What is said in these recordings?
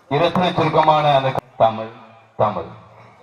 இரத்தின சுருக்கமான அந்த தமிழ் தமிழ்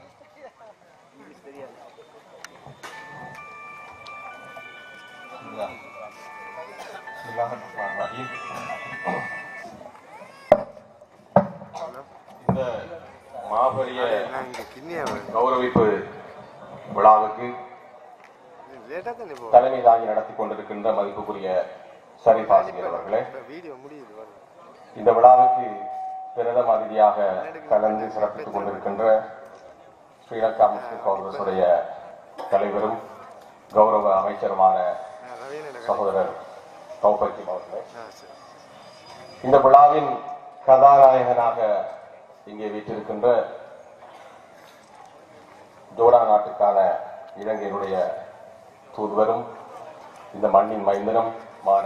இந்த மாபெரிய நான் இங்க கிண்ணியா வருது கௌரவிப்பு விழாவுக்கு லேட்டா தானே போகும் தலைமை தாங்கி நடத்தி கொண்டிருக்கின்ற மதிப்புக்குரிய ஷரீப் ஆசிரியர் அவர்களே வீடியோ முடியுது பாருங்க. இந்த விழாவுக்கு பிரதம அதிதியாக கலந்து சிறப்பித்துக் கொண்டிருக்கின்ற ஸ்ரீலங்கா முஸ்லிம் காங்கிரஸ் உடைய தலைவரும் கௌரவ அமைச்சருமான ஆ, ரவீன நகர். சகோதரர் கௌபக்கிம் அவர்களே ஆ, சரி. இந்த விழாவின் கதாநாயகனாக இங்கே வீற்றிருக்கின்ற ஜோடா நாட்டுக்கான இலங்கையினுடைய தூதுவரும் இந்த மண்ணின் மைந்தனுமான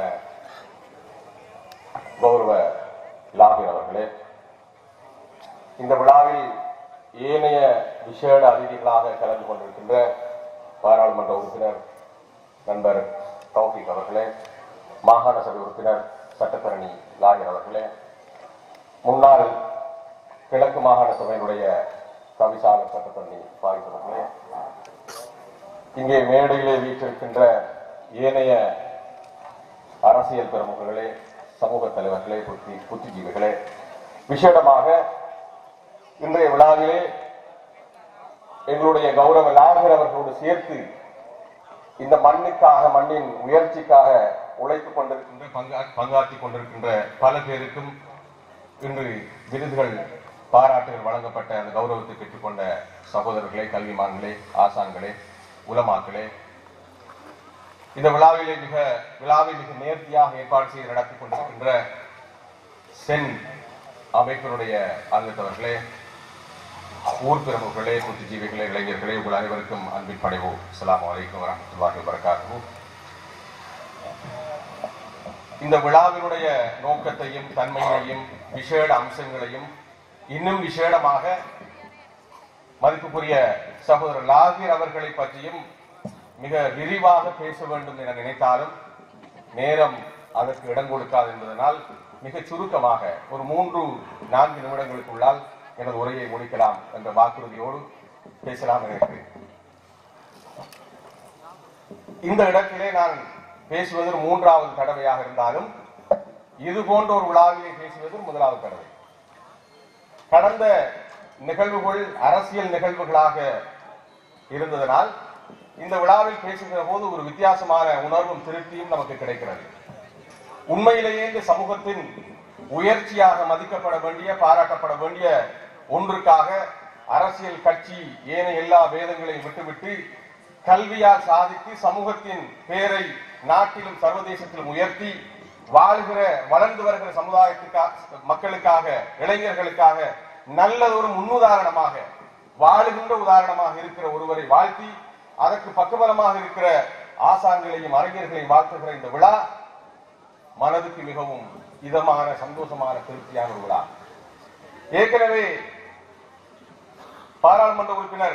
கௌரவ லாபின் அவர்களே இந்த விழாவில் ஏனைய விசேட அதிதிகளாக கலந்து கொண்டிருக்கின்ற பாராளுமன்ற உறுப்பினர் நண்பர் தௌஃபிக் அவர்களே மாகாண சபை உறுப்பினர் சட்டத்தரணி லாயர் அவர்களே முன்னாள் கிழக்கு மாகாண சபையினுடைய தவிசாளர் சட்டத்தரணி பாரிஸ் அவர்களே இங்கே மேடையிலே வீற்றிருக்கின்ற ஏனைய அரசியல் பிரமுகர்களே சமூக தலைவர்களே புத்தி புத்திஜீவிகளே விசேடமாக இன்றைய விழாவிலே எங்களுடைய கௌரவ லாகர் அவர்களோடு சேர்த்து இந்த மண்ணுக்காக மண்ணின் உயர்ச்சிக்காக உழைத்துக் கொண்டிருக்கின்ற பங்கா- பங்காற்றிக் கொண்டிருக்கின்ற பல பேருக்கும் இன்று விருதுகள் பாராட்டுகள் வழங்கப்பட்ட அந்த கௌரவத்தை பெற்றுக்கொண்ட சகோதரர்களே கல்விமான்களே ஆசான்களே உலமாக்களே இந்த விழாவிலே மிக விழாவை மிக நேர்த்தியாக ஏற்பாடு செய்து நடத்தி கொண்டிருக்கின்ற சென் அமைப்பினுடைய அங்கத்தவர்களே ஊர் பிரமுகர்களே புத்திஜீவிகளே இளைஞர்களே உங்கள் அனைவருக்கும் அன்பின் படைவு அஸ்ஸலாமு அலைக்கும் வரஹ்மத்துல்லாஹி வபரகாத்துஹு இந்த விழாவினுடைய நோக்கத்தையும் தன்மையையும் விசேட அம்சங்களையும் இன்னும் விசேடமாக மதிப்புக்குரிய சகோதரர் லாகிர் அவர்களை பற்றியும் மிக விரிவாக பேச வேண்டும் என நினைத்தாலும் நேரம் அதற்கு இடம் கொடுக்காது என்பதனால் மிக சுருக்கமாக ஒரு மூன்று நான்கு நிமிடங்களுக்குள்ளால் எனது உரையை முடிக்கலாம் என்ற வாக்குறுதியோடு பேசலாம் என இருக்கிறேன் இந்த இடத்திலே நான் பேசுவது மூன்றாவது தடவையாக இருந்தாலும் இது போன்ற ஒரு விழாவிலே பேசுவது முதலாவது தடவை கடந்த நிகழ்வுகள் அரசியல் நிகழ்வுகளாக இருந்ததனால் இந்த விழாவில் பேசுகிற போது ஒரு வித்தியாசமான உணர்வும் திருப்தியும் நமக்கு கிடைக்கிறது உண்மையிலேயே இந்த சமூகத்தின் உயர்ச்சியாக மதிக்கப்பட வேண்டிய பாராட்டப்பட வேண்டிய ஒன்றுக்காக அரசியல் கட்சி ஏனைய எல்லா வேதங்களையும் விட்டுவிட்டு கல்வியால் சாதித்து சமூகத்தின் பேரை நாட்டிலும் சர்வதேசத்திலும் உயர்த்தி வாழ்கிற வளர்ந்து வருகிற சமுதாயத்துக்காக மக்களுக்காக இளைஞர்களுக்காக நல்லதொரு முன்னுதாரணமாக வாழுகின்ற உதாரணமாக இருக்கிற ஒருவரை வாழ்த்தி அதற்கு பக்கபலமாக இருக்கிற ஆசான்களையும் அறிஞர்களையும் வாழ்த்துகிற இந்த விழா மனதுக்கு மிகவும் இதமான சந்தோஷமான திருப்தியான ஒரு விழா ஏற்கனவே பாராளுமன்ற உறுப்பினர்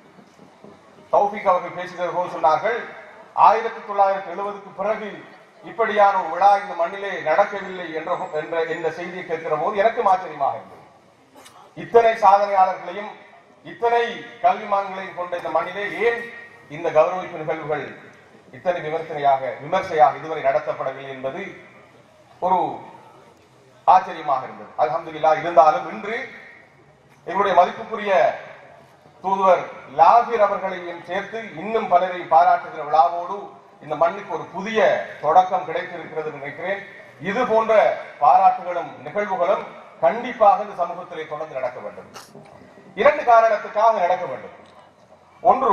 தௌஃபிக் அவர்கள் பேசுகிற போது சொன்னார்கள் ஆயிரத்தி தொள்ளாயிரத்தி எழுபதுக்கு பிறகு இப்படியான ஒரு விழா இந்த மண்ணிலே நடக்கவில்லை என்ற என்ற இந்த செய்தியை கேட்கிற போது எனக்கும் ஆச்சரியமாக இருந்தது இத்தனை சாதனையாளர்களையும் இத்தனை கல்விமான்களையும் கொண்ட இந்த மண்ணிலே ஏன் இந்த கௌரவிப்பு நிகழ்வுகள் இத்தனை விமர்சனையாக விமர்சையாக இதுவரை நடத்தப்படவில்லை என்பது ஒரு ஆச்சரியமாக இருந்தது அல்ஹம்துலில்லாஹ் இருந்தாலும் இன்று எங்களுடைய மதிப்புக்குரிய தூதுவர் லாகிர் அவர்களையும் சேர்த்து இன்னும் பலரை பாராட்டுகிற விழாவோடு இந்த மண்ணுக்கு ஒரு புதிய தொடக்கம் கிடைத்திருக்கிறது என்று நினைக்கிறேன் இது போன்ற பாராட்டுகளும் நிகழ்வுகளும் கண்டிப்பாக இந்த சமூகத்திலே தொடர்ந்து நடக்க வேண்டும் இரண்டு காரணத்துக்காக நடக்க வேண்டும் ஒன்று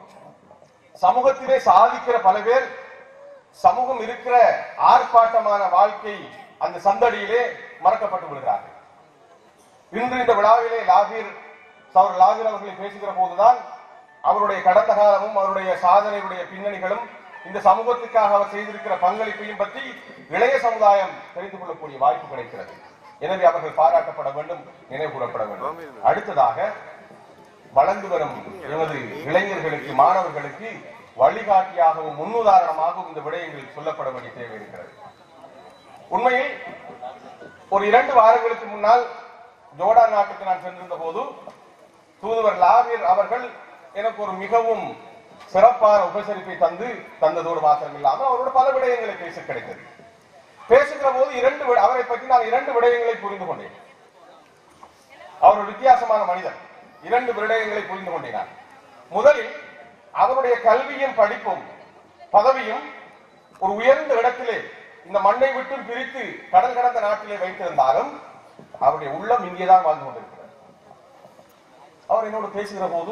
சமூகத்திலே சாதிக்கிற பல பேர் சமூகம் இருக்கிற ஆர்ப்பாட்டமான வாழ்க்கை அந்த சந்தடியிலே மறக்கப்பட்டு விடுகிறார்கள் இன்று இந்த விழாவிலே லாகீர் அவர் லாகீர் அவர்களை பேசுகிற போதுதான் அவருடைய கடந்த காலமும் அவருடைய சாதனையுடைய பின்னணிகளும் இந்த சமூகத்துக்காக அவர் செய்திருக்கிற பங்களிப்பையும் பற்றி இளைய சமுதாயம் தெரிந்து கொள்ளக்கூடிய வாய்ப்பு கிடைக்கிறது எனவே அவர்கள் பாராட்டப்பட வேண்டும் நினைவு கூறப்பட வேண்டும் அடுத்ததாக வளர்ந்து வரும் எமது இளைஞர்களுக்கு மாணவர்களுக்கு வழிகாட்டியாகவும் முன்னுதாரணமாகவும் இந்த விடயங்கள் சொல்லப்பட வேண்டிய தேவை இருக்கிறது உண்மையில் ஒரு இரண்டு வாரங்களுக்கு முன்னால் ஜோர்டான் நாட்டுக்கு நான் சென்றிருந்த போது தூதுவர் லாவியர் அவர்கள் எனக்கு ஒரு மிகவும் சிறப்பான உபசரிப்பை தந்து தந்ததோடு மாத்திரம் இல்லாமல் அவரோட பல விடயங்களை பேச கிடைத்தது பேசுகிற போது இரண்டு வி- அவரை பற்றி நான் இரண்டு விடயங்களை புரிந்து கொண்டேன் அவர் ஒரு வித்தியாசமான மனிதர் இரண்டு விடயங்களை புரிந்து கொண்டேன் நான். முதலில் அவருடைய கல்வியும் படிப்பும் பதவியும் ஒரு உயர்ந்த இடத்திலே இந்த மண்ணை விட்டு பிரித்து கடல் கடந்த நாட்டிலே வைத்திருந்தாலும் அவருடைய உள்ளம் இங்கேதான் வாழ்ந்து கொண்டிருக்கிறது அவர் என்னோடு பேசுகிற போது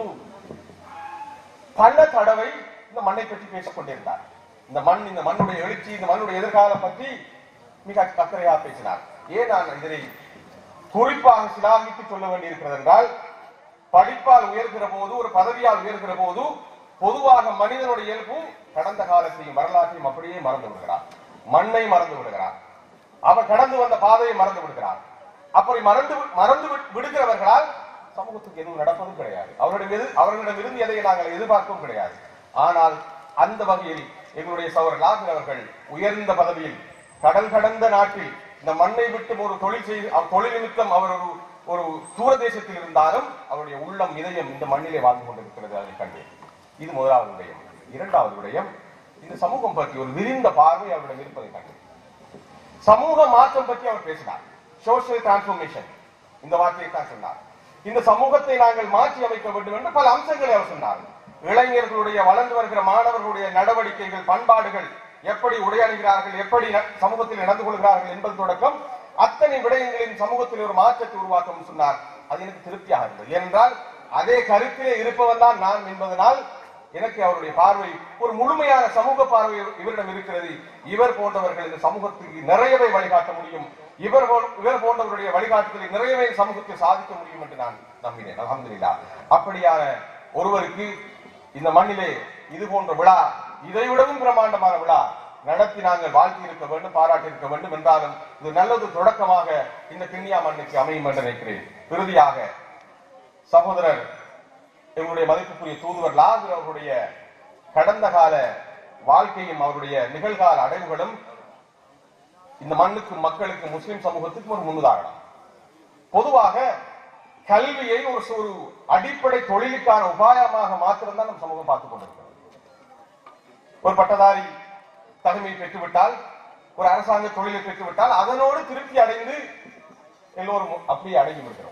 பல தடவை இந்த மண்ணை பற்றி பேசிக் கொண்டிருந்தார் இந்த மண் இந்த மண்ணுடைய எழுச்சி இந்த மண்ணுடைய எதிர்காலம் பற்றி மிக அக்கறையாக பேசினார் ஏன் நான் இதனை குறிப்பாக சிலாகித்து சொல்ல வேண்டியிருக்கிறது என்றால் படிப்பால் உயர்கிற போது ஒரு பதவியால் உயர்கிற போது பொதுவாக மனிதனுடைய இயல்பு கடந்த காலத்தையும் வரலாற்றையும் அப்படியே மறந்து விடுகிறார் மண்ணை மறந்து விடுகிறார் அவர் கடந்து வந்த பாதையை மறந்து விடுகிறார் அப்படி மறந்து மறந்து விட்- விடுகிறவர்களால் சமூகத்துக்கு எதுவும் நடப்பதும் கிடையாது அவர்களிடம் எது அவர்களிடம் இருந்து எதை நாங்கள் எதிர்பார்க்கவும் கிடையாது ஆனால் அந்த வகையில் எங்களுடைய சௌர லாகர் அவர்கள் உயர்ந்த பதவியில் கடல் கடந்த நாட்டில் இந்த மண்ணை விட்டு ஒரு தொழில் செய்து அவ் தொழில் நிமித்தம் அவர் ஒரு ஒரு தூர தேசத்தில் இருந்தாலும் அவருடைய உள்ளம் இதயம் இந்த மண்ணிலே வாழ்ந்து கொண்டிருக்கிறது அதை கண்டேன் இது முதலாவது விடயம் இரண்டாவது விடயம் இந்த சமூகம் பற்றி ஒரு விரிந்த பார்வை அவரிடம் இருப்பதை கண்டேன் சமூக மாற்றம் பற்றி அவர் பேசினார் சோசியல் டிரான்ஸ்பர்மேஷன் இந்த வார்த்தையை தான் சொன்னார் இந்த சமூகத்தை நாங்கள் மாற்றி அமைக்க வேண்டும் என்று பல அம்சங்களை அவர் சொன்னார் இளைஞர்களுடைய வளர்ந்து வருகிற மாணவர்களுடைய நடவடிக்கைகள் பண்பாடுகள் எப்படி உடையணுகிறார்கள் எப்படி ந- சமூகத்தில் நடந்து கொள்கிறார்கள் என்பது தொடக்கம் அத்தனை விடயங்களின் சமூகத்தில் ஒரு மாற்றத்தை உருவாக்கும் சொன்னார் அது எனக்கு திருப்தியாக இருந்தது ஏனென்றால் அதே கருத்திலே இருப்பவன் தான் நான் என்பதனால் எனக்கு அவருடைய பார்வை ஒரு முழுமையான சமூக பார்வை இவரிடம் இருக்கிறது இவர் போன்றவர்கள் இந்த சமூகத்துக்கு நிறையவே வழிகாட்ட முடியும் இவர் போ- இவர் போன்றவருடைய வழிகாட்டுதலை நிறையவே சமூகத்தில் சாதிக்க முடியும் என்று நான் நம்பினேன் அல்ஹம்துலில்லாஹ் அப்படியான ஒருவருக்கு இந்த மண்ணிலே இது போன்ற விழா இதை விடவும் பிரமாண்டமான விழா நடத்தி நாங்கள் வாழ்த்தி இருக்க வேண்டும் பாராட்டி இருக்க வேண்டும் என்றாலும் இது நல்லது தொடக்கமாக இந்த கிண்ணியா மண்ணுக்கு அமையும் என்று நினைக்கிறேன் இறுதியாக சகோதரர் எங்களுடைய மதிப்புக்குரிய தூதுவர் லாகு அவருடைய கடந்த கால வாழ்க்கையும் அவருடைய நிகழ்கால அடைவுகளும் இந்த மண்ணுக்கும் மக்களுக்கும் முஸ்லிம் சமூகத்துக்கும் ஒரு முன்னுதாரணம் பொதுவாக கல்வியை ஒரு சு- ஒரு அடிப்படை தொழிலுக்கான உபாயமாக மாத்திரம்தான் நம் சமூகம் பார்த்துக் கொண்டிருக்கிறது ஒரு பட்டதாரி தகுதியை பெற்றுவிட்டால் ஒரு அரசாங்க தொழிலை பெற்றுவிட்டால் அதனோடு திருப்தி அடைந்து எல்லோரும் அப்படியே அடங்கி விடுகிறோம்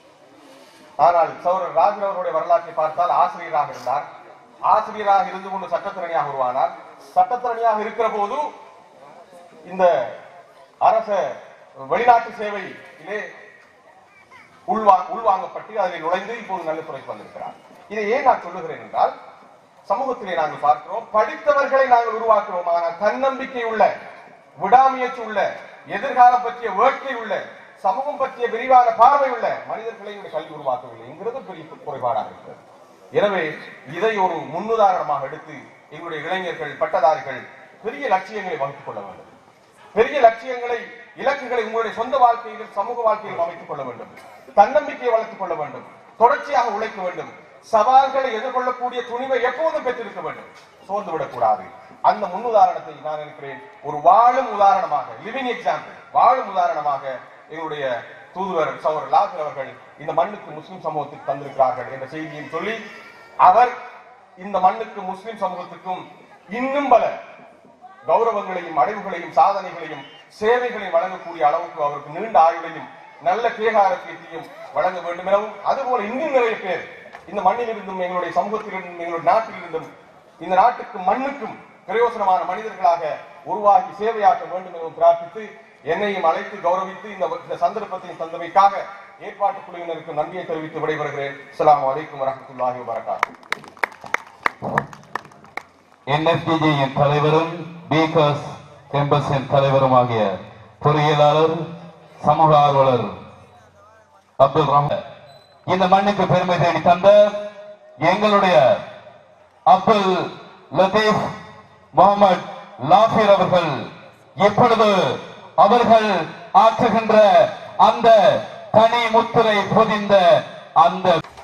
ஆனால் சௌரர் ராஜன் அவருடைய வரலாற்றை பார்த்தால் ஆசிரியராக இருந்தார் ஆசிரியராக இருந்து கொண்டு சட்டத்திறனியாக உருவானார் சட்டத்திறனியாக இருக்கிற போது இந்த அரச வெளிநாட்டு சேவையிலே உள்வா உள்வாங்கப்பட்டு அதில் நுழைந்து இப்போது நல்ல துறைக்கு வந்திருக்கிறார் இதை ஏன் நான் சொல்லுகிறேன் என்றால் சமூகத்திலே நாங்கள் பார்க்கிறோம் படித்தவர்களை நாங்கள் உருவாக்குறோம் ஆனால் தன்னம்பிக்கை உள்ள விடாமுயற்சி உள்ள எதிர்காலம் பற்றிய வேட்கை உள்ள சமூகம் பற்றிய விரிவான பார்வை உள்ள மனிதர்களை இந்த கல்வி உருவாக்கவில்லை என்கிறது பெரிய குறைபாடாக இருக்கிறது எனவே இதை ஒரு முன்னுதாரணமாக எடுத்து எங்களுடைய இளைஞர்கள் பட்டதாரிகள் பெரிய லட்சியங்களை வகுத்துக் கொள்ள வேண்டும் பெரிய லட்சியங்களை இலக்குகளை உங்களுடைய சொந்த வாழ்க்கையிலும் சமூக வாழ்க்கையிலும் அமைத்துக் கொள்ள வேண்டும் தன்னம்பிக்கையை வளர்த்துக் கொள்ள வேண்டும் தொடர்ச்சியாக உழைக்க வேண்டும் சவால்களை எதிர்கொள்ளக்கூடிய துணிவை எப்போதும் பெற்றிருக்க வேண்டும் சோர்ந்து விடக்கூடாது அந்த முன்னுதாரணத்தை நான் இருக்கிறேன் ஒரு வாழும் உதாரணமாக லிவிங் எக்ஸாம்பிள் வாழும் உதாரணமாக எங்களுடைய தூதுவர் சௌர் லாசர் அவர்கள் இந்த மண்ணுக்கு முஸ்லிம் சமூகத்துக்கு தந்திருக்கிறார்கள் என்ற செய்தியை சொல்லி அவர் இந்த மண்ணுக்கு முஸ்லிம் சமூகத்துக்கும் இன்னும் பல கௌரவங்களையும் அடைவுகளையும் சாதனைகளையும் சேவைகளையும் வழங்கக்கூடிய அளவுக்கு அவருக்கு நீண்ட ஆயுளையும் நல்ல கேகாரத்தையும் வழங்க வேண்டும் எனவும் அதுபோல இன்னும் நிறைய பேர் இந்த மண்ணிலிருந்தும் எங்களுடைய சமூகத்திலிருந்தும் எங்களுடைய நாட்டிலிருந்தும் இந்த நாட்டுக்கும் மண்ணுக்கும் பிரயோசனமான மனிதர்களாக உருவாகி சேவையாற்ற வேண்டும் எனவும் பிரார்த்தித்து என்னையும் அழைத்து கௌரவித்து இந்த இந்த சந்தர்ப்பத்தையும் தந்தமைக்காக ஏற்பாட்டு குழுவினருக்கு நன்றியை தெரிவித்து விடைபெறுகிறேன் அஸ்ஸலாமு அலைக்கும் வரஹ்மத்துல்லாஹி வபரகாத்துஹு என்எஃப்டிஜியின் தலைவரும் பீகாஸ் கேம்பஸின் தலைவருமாகிய பொறியியலாளர் சமூக ஆர்வலர் அப்துல் ரஹ்மான் இந்த மண்ணுக்கு பெருமை தேடி தந்த எங்களுடைய அப்துல் லத்தீப் முகமது லாஃபிர் அவர்கள் இப்பொழுது அவர்கள் ஆற்றுகின்ற அந்த தனி முத்திரை பொதிந்த அந்த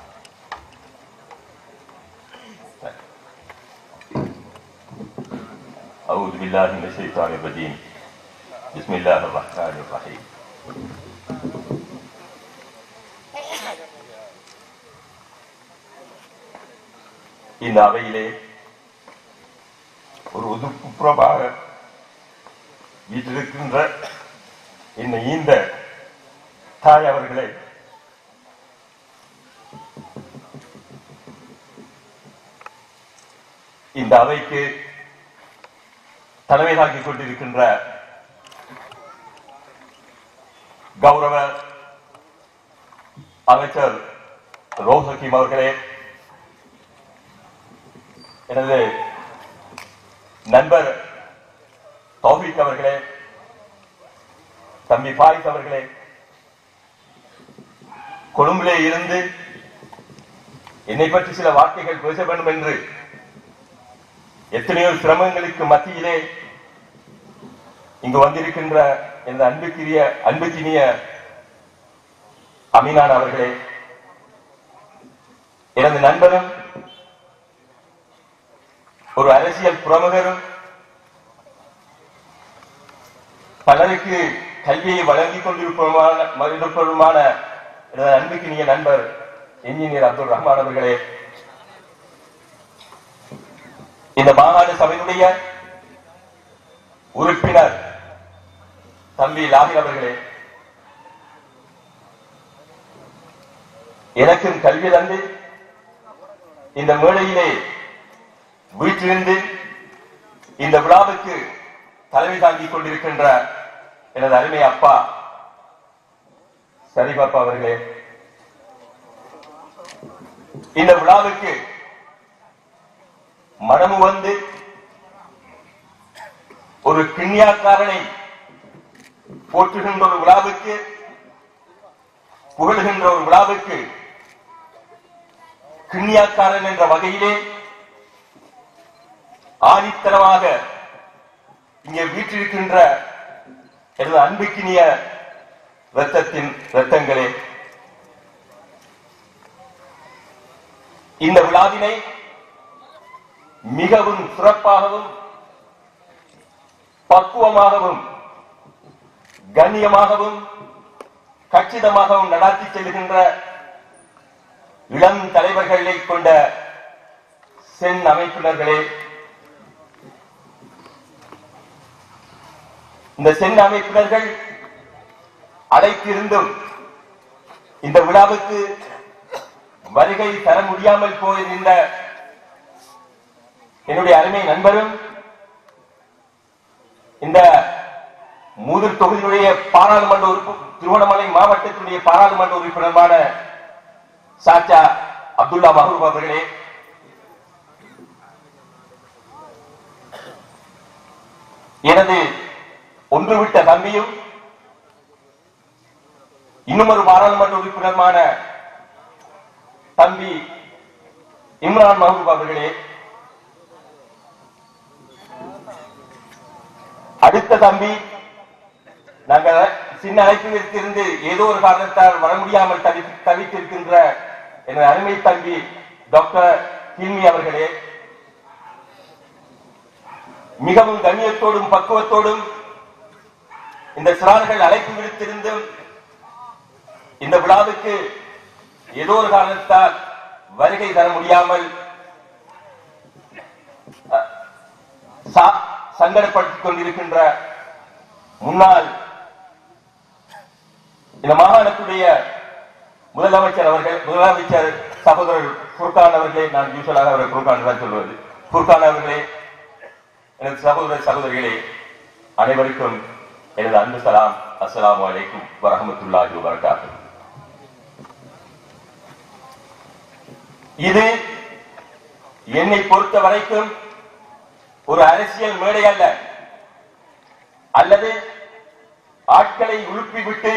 أعوذ بالله من الشيطان الرجيم بسم الله الرحمن الرحيم இந்த அவையிலே ஒரு ஒதுக்குப்புறமாக வீட்டிருக்கின்ற என்னை ஈந்த தாய் அவர்களே இந்த அவைக்கு தலைமை தாங்கிக் கொண்டிருக்கின்ற கௌரவ அமைச்சர் ரோஹகிம் அவர்களே எனது நண்பர் தௌஃபிக் அவர்களே தம்பி பாரிஸ் அவர்களே கொழும்பிலே இருந்து என்னை பற்றி சில வார்த்தைகள் பேச வேண்டும் என்று எத்தனையோ சிரமங்களுக்கு மத்தியிலே இங்கு வந்திருக்கின்ற எனது அன்புக்குரிய அன்புக்கினிய அமீனான் அவர்களே எனது நண்பரும் ஒரு அரசியல் பிரமுகரும் பலருக்கு கல்வியை வழங்கிக் கொண்டிருப்பவருமான இருப்பவருமான எனது அன்புக்கினிய நண்பர் என்ஜினியர் அப்துல் ரஹ்மான் அவர்களே இந்த மாகாண சபையினுடைய உறுப்பினர் தம்பி லாகிர் அவர்களே எனக்கும் கல்வி தந்து இந்த மேடையிலே வீட்டிலிருந்து இந்த விழாவுக்கு தலைமை தாங்கிக் கொண்டிருக்கின்ற எனது அருமை அப்பா சரிபாப்பா அவர்களே இந்த விழாவுக்கு மனமு வந்து ஒரு கிண்ணியாக்காரனை போற்றுகின்ற ஒரு விழாவுக்கு புகழுகின்ற ஒரு விழாவுக்கு கிண்ணியாக்காரன் என்ற வகையிலே ஆணித்தரமாக இங்கே வீற்றிருக்கின்ற எனது அன்புக்கினிய இரத்தத்தின் இரத்தங்களே இந்த விழாவினை மிகவும் சிறப்பாகவும் பக்குவமாகவும் கண்ணியமாகவும் கச்சிதமாகவும் நடாத்தி செல்கின்ற இளம் தலைவர்களை கொண்ட சென் அமைப்பினர்களே இந்த சென் அமைப்பினர்கள் அழைத்திருந்தும் இந்த விழாவுக்கு வருகை தர முடியாமல் போயிருந்த என்னுடைய அருமை நண்பரும் இந்த மூதூர் தொகுதியினுடைய பாராளுமன்ற உறுப்பு திருவண்ணாமலை மாவட்டத்தினுடைய பாராளுமன்ற உறுப்பினருமான சாச்சா அப்துல்லா மஹரூப் அவர்களே எனது ஒன்றுவிட்ட தம்பியும் இன்னும் ஒரு பாராளுமன்ற உறுப்பினருமான தம்பி இம்ரான் மஹபூப் அவர்களே அடுத்த தம்பி நாங்கள் சின்ன அழைப்பிலிருந்து ஏதோ ஒரு காரணத்தால் வர முடியாமல் தவி தவித்திருக்கின்ற எனது அருமை தம்பி டாக்டர் கில்மி அவர்களே மிகவும் கண்ணியத்தோடும் பக்குவத்தோடும் இந்த சிறார்கள் அழைப்பு விடுத்திருந்தும் இந்த விழாவுக்கு ஏதோ ஒரு காரணத்தால் வருகை தர முடியாமல் அஹ், சா- சங்கடப்படுத்திக் கொண்டிருக்கின்ற முன்னாள் இந்த மாகாணத்துடைய முதலமைச்சர் அவர்கள் முதலமைச்சர் சகோதரர் ஃபுர்கான் அவர்களே நான் யூஸ்வலாக அவரை ஃபுர்கான் தான் சொல்வது ஃபுர்கான் அவர்களே எனது சகோதர சகோதரிகளே அனைவருக்கும் எனது அன்பு சலாம் அஸ்ஸலாமு அலைக்கும் வரஹமத்துல்லாஹி வபரகாத்துஹு இது என்னை பொறுத்த வரைக்கும் ஒரு அரசியல் மேடை அல்ல அல்லது ஆட்களை உழுப்பிவிட்டு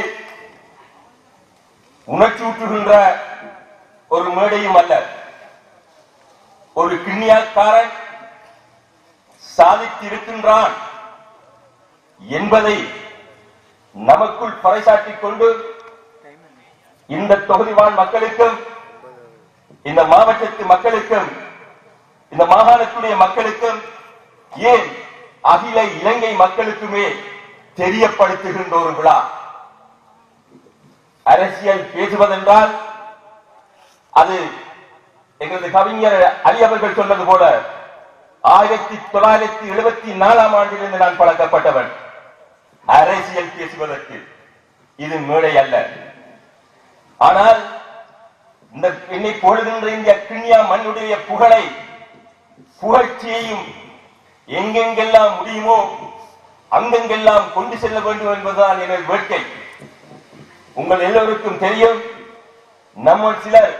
உணர்ச்சூட்டுகின்ற ஒரு மேடையும் அல்ல ஒரு கிண்ணியாக்காரன் சாதித்திருக்கின்றான் என்பதை நமக்குள் பறைசாற்றிக் கொண்டு இந்த தொகுதி வாழ் மக்களுக்கும் இந்த மாவட்டத்து மக்களுக்கும் இந்த மாகாணத்துடைய மக்களுக்கும் ஏன் அகில இலங்கை மக்களுக்குமே தெரியப்படுத்துகின்ற ஒரு விழா அரசியல் பேசுவதென்றால் அது எங்களது கவிஞர் அலி அவர்கள் சொன்னது போல ஆயிரத்தி தொள்ளாயிரத்தி எழுபத்தி நாலாம் ஆண்டிலிருந்து நான் பழக்கப்பட்டவன் அரசியல் பேசுவதற்கு இது மேடை அல்ல ஆனால் இந்த என்னை பொழுகின்ற இந்த கிண்ணியா மண்ணுடைய புகழை புகழ்ச்சியையும் எங்கெங்கெல்லாம் முடியுமோ அங்கெங்கெல்லாம் கொண்டு செல்ல வேண்டும் என்பதுதான் எனது வேட்கை உங்கள் எல்லோருக்கும் தெரியும் நம்ம சிலர்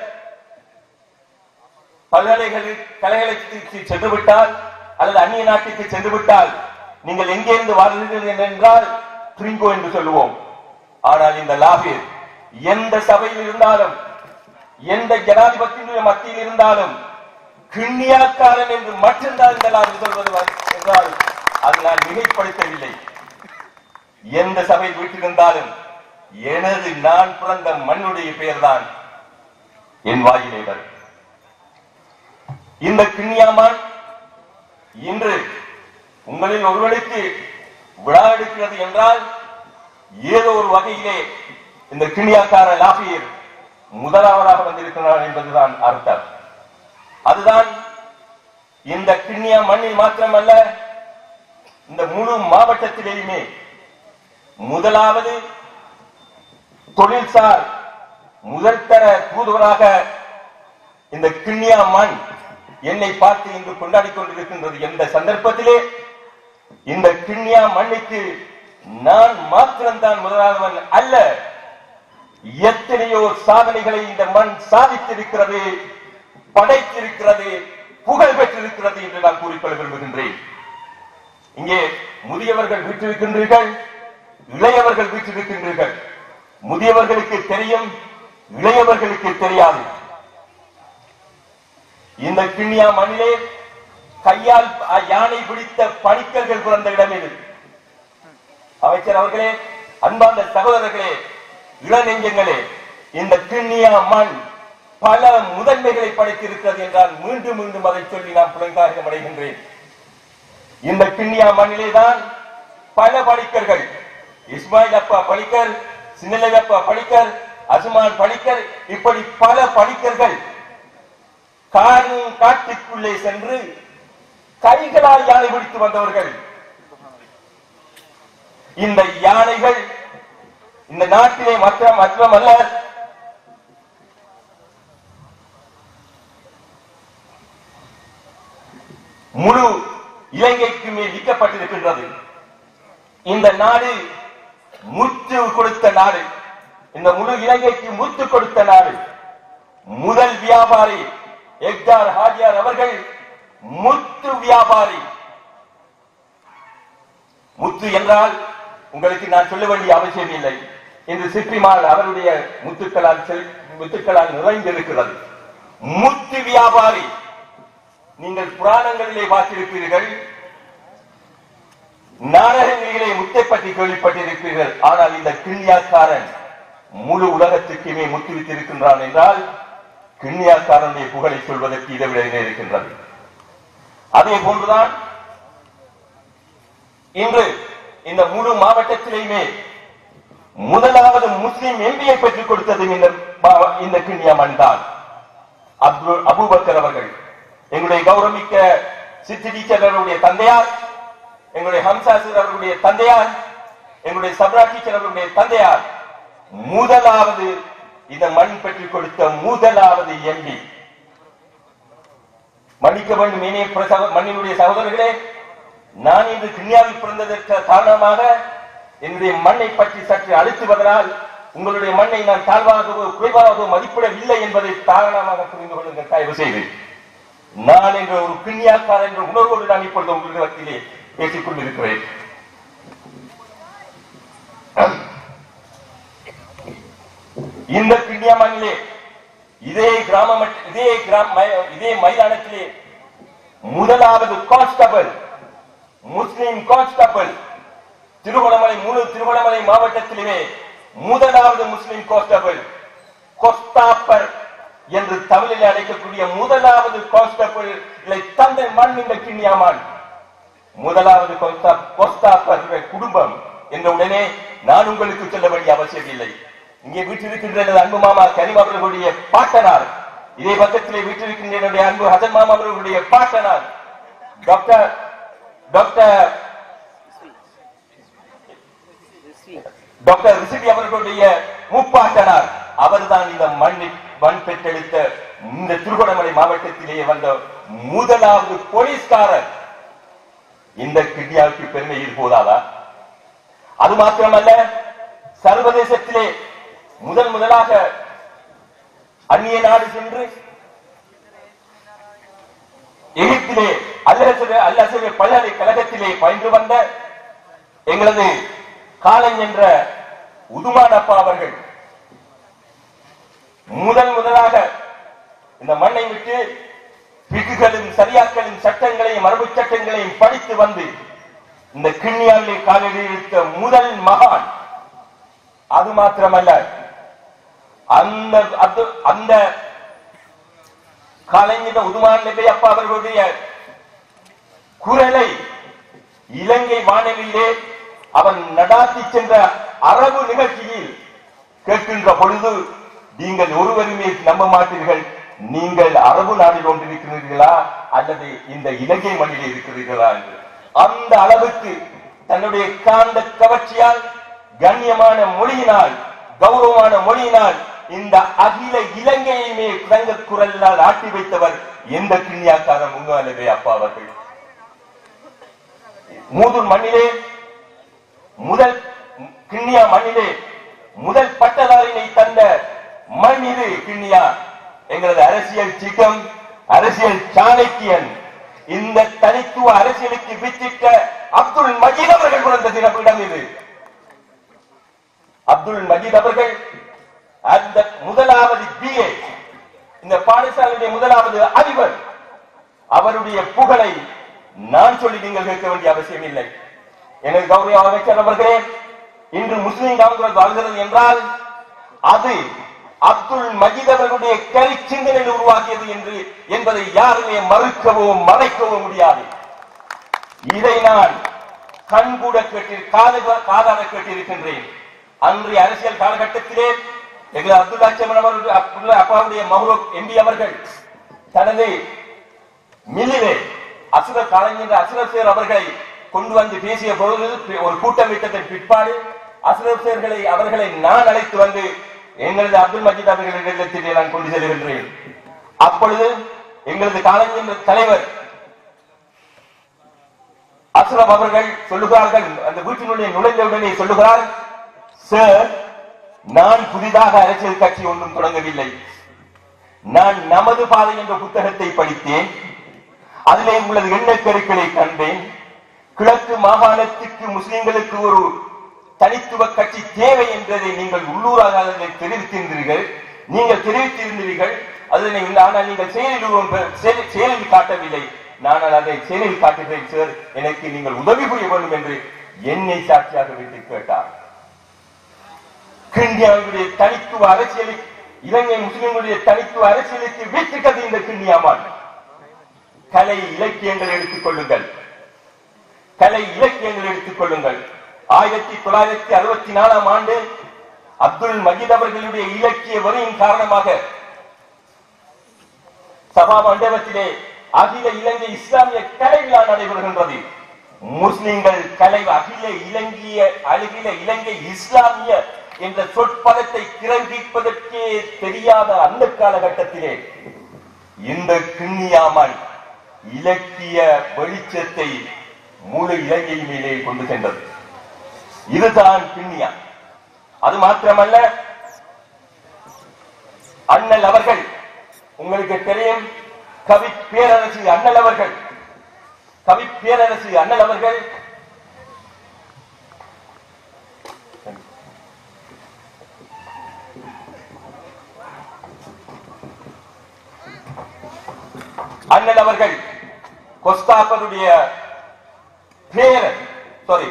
பல்கலைகளில் கலைகளுக்கு சென்று விட்டால் அல்லது அந்நிய நாட்டுக்கு சென்று விட்டால் நீங்கள் எங்கே இருந்து வாழ்கிறீர்கள் என்றால் ட்ரிங்கோ என்று சொல்லுவோம் ஆனால் இந்த லாபீர் எந்த சபையில் இருந்தாலும் எந்த ஜனாதிபதியினுடைய மத்தியில் இருந்தாலும் கிண்ணியாக்காரன் என்று மட்டும்தான் இந்த லாபீர் சொல்வது வ- என்றால் அது நான் மிகைப்படுத்தவில்லை எந்த சபையில் வீட்டிருந்தாலும் எனது நான் பிறந்த மண்ணுடைய பெயர்தான் என் வாயிலே வரும் இந்த கிண்ணியாமான் இன்று உங்களில் ஒருவனுக்கு விழா எடுக்கிறது என்றால் ஏதோ ஒரு வகையிலே இந்த கிண்ணியாக்கார லாபியர் முதலாவதாக வந்திருக்கிறார் என்பதுதான் அர்த்தம் அதுதான் இந்த கிண்ணியா மண்ணில் மாத்திரமல்ல இந்த முழு மாவட்டத்திலேயுமே முதலாவது தொழில்சார் முதல்தர தூதுவராக இந்த கிண்ணியா மண் என்னை பார்த்து இன்று கொண்டாடி கொண்டிருக்கின்றது எந்த சந்தர்ப்பத்திலே இந்த கிண்ணியா மண்ணுக்கு நான் மாத்திரம்தான் முதலாளவன் அல்ல எத்தனையோ சாதனைகளை இந்த மண் சாதித்திருக்கிறது படைத்திருக்கிறது புகழ் பெற்றிருக்கிறது என்று நான் கூறிக்கொள்ள விரும்புகின்றேன் இங்கே முதியவர்கள் வீட்டிருக்கின்றீர்கள் இளையவர்கள் வீட்டிருக்கின்றீர்கள் முதியவர்களுக்கு தெரியும் இளையவர்களுக்கு தெரியாது இந்த கிண்ணியா மண்ணிலே கையால் அ- யானை பிடித்த பணிக்கர்கள் பிறந்த இடம் இது அமைச்சர் அவர்களே அன்பார்ந்த சகோதரர்களே இளநெஞ்சங்களே இந்த கிண்ணியா மண் பல முதன்மைகளை படைத்திருக்கிறது என்றால் மீண்டும் மீண்டும் அதை சொல்லி நான் புலங்காரியம் அடைகின்றேன் இந்த கிண்ணியா மண்ணிலே தான் பல பணிக்கர்கள் இஸ்மாயில் அப்பா பணிக்கர் சின்னலை அப்பா பணிக்கர் அசுமான் பணிக்கர் இப்படி பல பணிக்கர்கள் காரும் காட்டுக்குள்ளே சென்று கைகளால் யானை பிடித்து வந்தவர்கள் இந்த யானைகள் இந்த நாட்டிலே மற்ற மற்றமல்ல முழு இலங்கைக்கு மேல் விற்கப்பட்டிருக்கின்றது இந்த நாடு முத்து கொடுத்த நாடு இந்த முழு இலங்கைக்கு முத்து கொடுத்த நாடு முதல் வியாபாரி எக்டார் ஹாஜியார் அவர்கள் முத்து வியாபாரி முத்து என்றால் உங்களுக்கு நான் சொல்ல வேண்டிய அவசியம் இல்லை இன்று சிப்பிமால் அவருடைய முத்துக்களால் செல்- முத்துக்களால் நிறைந்திருக்கிறது முத்து வியாபாரி நீங்கள் புராணங்களிலே பார்த்திருப்பீர்கள் நாடகங்களிலே முத்தை பற்றி கேள்விப்பட்டிருப்பீர்கள் ஆனால் இந்த கிண்ணியாக்காரன் முழு உலகத்துக்குமே முத்து வித்திருக்கின்றான் என்றால் கிண்ணியாக்காரனுடைய புகழை சொல்வதற்கு இதை விட என்ன இருக்கின்றது அதே போன்றுதான் இன்று இந்த முழு மாவட்டத்திலேயுமே முதலாவது முஸ்லிம் எம்பியை பெற்றுக் கொடுத்தது இந்த மா- இந்த கிண்ணியா மண் தான் அப்துல் அபூபக்கர் அவர்கள் எங்களுடைய கௌரமிக்க சித்தி டீச்சர் அவர்களுடைய தந்தையார் எங்களுடைய ஹம்சா சார் அவர்களுடைய தந்தையார் எங்களுடைய சப்ரா டீச்சர் அவர்களுடைய தந்தையார் முதலாவது இந்த மண் பெற்றுக் கொடுத்த முதலாவது எம்பி மன்னிக்க வேண்டும் இனிய பிரசவ- மண்ணினுடைய சகோதரர்களே நான் இன்று கிண்ணியாவில் பிறந்ததற்கு காரணமாக என்னுடைய மண்ணை பற்றி சற்று அழுத்துவதனால் உங்களுடைய மண்ணை நான் தாழ்வாகவோ குறைவாகவோ மதிப்பிடவில்லை என்பதை காரணமாக புரிந்து கொள்ளுங்கள் தயவு செய்து நான் என்ற ஒரு கிண்ணியாக்கார் என்ற உணர்வோடு நான் இப்பொழுது உங்களுக்கு மத்தியிலே பேசிக் கொண்டிருக்கிறேன் இந்த கிண்ணியா மண்ணிலே இதே கிராம மட்ட- இதே கிராம மை- இதே மைதானத்திலே முதலாவது கான்ஸ்டபிள் முஸ்லிம் கான்ஸ்டபிள் திருவண்ணாமலை முழு திருவண்ணாமலை மாவட்டத்திலே முதலாவது முஸ்லிம் கான்ஸ்டபிள் கொஸ்தாப்பர் என்று தமிழில் அழைக்கக்கூடிய முதலாவது கான்ஸ்டபிள் இல்லை தந்தை மண் இந்த கிண்ணியாமான் முதலாவது கொஸ்தா- கொஸ்தாப்பர் குடும்பம் என்ற உடனே நான் உங்களுக்கு சொல்ல வேண்டிய அவசியம் இல்லை இங்கே வீட்டிருக்கின்ற எனது அன்பு மாமா கரீம் அவர்களுடைய பாட்டனார் இதே பக்கத்திலே வீட்டிருக்கின்ற என்னுடைய அன்பு ஹசன் மாமா அவர்களுடைய பாட்டனார் டாக்டர் டாக்டர் டாக்டர் ரிஷிபி அவர்களுடைய முப்பாட்டனார் அவர்தான் இந்த மண்ணை மண் பெற்றெடுத்த இந்த திருகோணமலை மாவட்டத்திலேயே வந்த முதலாவது போலீஸ்காரர் இந்த கிண்ணியாவுக்கு பெருமை இது போதாதா அது மாத்திரமல்ல சர்வதேசத்திலே முதல் முதலாக அந்நிய நாடு சென்று எகிப்திலே அல்லசர அல்லசர பல்கலைக்கழகத்திலே பயின்று வந்த எங்களது காலன் என்ற உதுமான் அப்பா அவர்கள் முதல் முதலாக இந்த மண்ணை விட்டு பிக்குகளும் சரியாக்களின் சட்டங்களையும் மரபு சட்டங்களையும் படித்து வந்து இந்த கிண்ணியாவிலே காலடி எடுத்த முதல் மகான் அது மாத்திரமல்ல அந்த அது- அந்த கலைஞர் உதுமான் நபி அப்பா அவர்களுடைய குரலை இலங்கை வானொலியிலே அவன் நடாத்தி சென்ற அரபு நிகழ்ச்சியில் கேட்கின்ற பொழுது நீங்கள் ஒருவருமே நம்ப மாட்டீர்கள் நீங்கள் அரபு நாட்டில் கொண்டிருக்கிறீர்களா அல்லது இந்த இலங்கை மண்ணில் இருக்கிறீர்களா என்று அந்த அளவுக்கு தன்னுடைய காந்த கவர்ச்சியால் கண்ணியமான மொழியினால் கௌரவமான மொழியினால் இந்த அகில இலங்கையுமே தங்க குரலினால் ஆட்டி வைத்தவர் எந்த கிண்ணியாக்காரன் முன்னாலே அப்பா அவர்கள் மூதூர் மண்ணிலே முதல் கிண்ணியா மண்ணிலே முதல் பட்டதாரினை தந்த மண் இது கிண்ணியா எங்களது அரசியல் சிக்கம் அரசியல் சாணக்கியன் இந்த தனித்துவ அரசியலுக்கு வித்திட்ட அப்துல் மஜீத் அவர்கள் பிறந்த தினம் இடம் இது அப்துல் மஜீத் அவர்கள் அந்த முதலாவது பிஏ இந்த பாடசாலையுடைய முதலாவது அதிபர் அவருடைய புகழை நான் சொல்லி நீங்கள் கேட்க வேண்டிய அவசியம் இல்லை எனது கௌரவ அமைச்சர் அவர்களே இன்று முஸ்லிம் காங்கிரஸ் வாழ்கிறது என்றால் அது அப்துல் மஜீத் அவர்களுடைய கரி சிந்தனையில் உருவாக்கியது என்று என்பதை யாருமே மறுக்கவோ மறைக்கவோ முடியாது இதை நான் கண்கூட கேட்டு காது காதாட கேட்டிருக்கின்றேன் அன்றைய அரசியல் காலகட்டத்திலே எங்கள் அப்துல்லா செமன் அவர்கள் அப்துல்லா அப்பாவுடைய மஹ்ரூப் எம்பி அவர்கள் தனது மில்லிலே அசுரர் கலைஞர் அசுரர் சேர் அவர்களை கொண்டு வந்து பேசிய பொழுது ஒரு கூட்டம் விட்டதன் பிற்பாடு அசுரர் சேர்களை அவர்களை நான் அழைத்து வந்து எங்களது அப்துல் மஜீத் அவர்களிடத்திலே நான் கொண்டு செல்கின்றேன் அப்பொழுது எங்களது கலைஞர் தலைவர் அஸ்ரப் அவர்கள் சொல்லுகிறார்கள் அந்த வீட்டினுடைய நுழைந்தவுடனே சொல்லுகிறார் சார் நான் புதிதாக அரசியல் கட்சி ஒன்றும் தொடங்கவில்லை நான் நமது பாதை என்ற புத்தகத்தை படித்தேன் அதிலே உங்களது எண்ணக்கருக்களை கண்டேன் கிழக்கு மாகாணத்துக்கு முஸ்லிம்களுக்கு ஒரு தனித்துவ கட்சி தேவை என்பதை நீங்கள் உள்ளூராக அதனை தெரிவித்திருந்தீர்கள் நீங்கள் தெரிவித்திருந்தீர்கள் அதனை ஆனால் நீங்கள் செயலில் உருவம் செயல்- செயலில் காட்டவில்லை நான் அதை செயலில் காட்டுகிறேன் சார் எனக்கு நீங்கள் உதவி புரிய வேண்டும் என்று என்னை சாட்சியாக வைத்து கேட்டார் கிண்டியாவுடைய தனித்துவ அரசியலுக்கு இலங்கை முஸ்லிம்களுடைய தனித்துவ அரசியலுக்கு வீட்டுக்கது இந்த கிண்டியாமான் கலை இலக்கியங்கள் எடுத்துக் கொள்ளுங்கள் கலை இலக்கியங்கள் எடுத்துக் கொள்ளுங்கள் ஆயிரத்தி தொள்ளாயிரத்தி அறுபத்தி நாலாம் ஆண்டு அப்துல் மஜீத் அவர்களுடைய இலக்கிய வரியின் காரணமாக சபா மண்டபத்திலே அகில இலங்கை இஸ்லாமிய கலை விழா நடைபெறுகின்றது முஸ்லிம்கள் கலை அகில இலங்கிய அகில இலங்கை இஸ்லாமிய என்ற சொற்பதத்தை கிரகிப்பதற்கே தெரியாத அந்த காலகட்டத்திலே இந்த கிண்ணியாமல் இலக்கிய வெளிச்சத்தை முழு இலங்கை மேலே கொண்டு சென்றது இதுதான் கிண்ணியா அது மாத்திரமல்ல அண்ணல் அவர்கள் உங்களுக்கு தெரியும் கவி பேரரசு அண்ணல் அவர்கள் கவி பேரரசு அண்ணல் அவர்கள் அண்ணல் அவர்கள் கொஸ்தாப்பருடைய பேரன் சாரி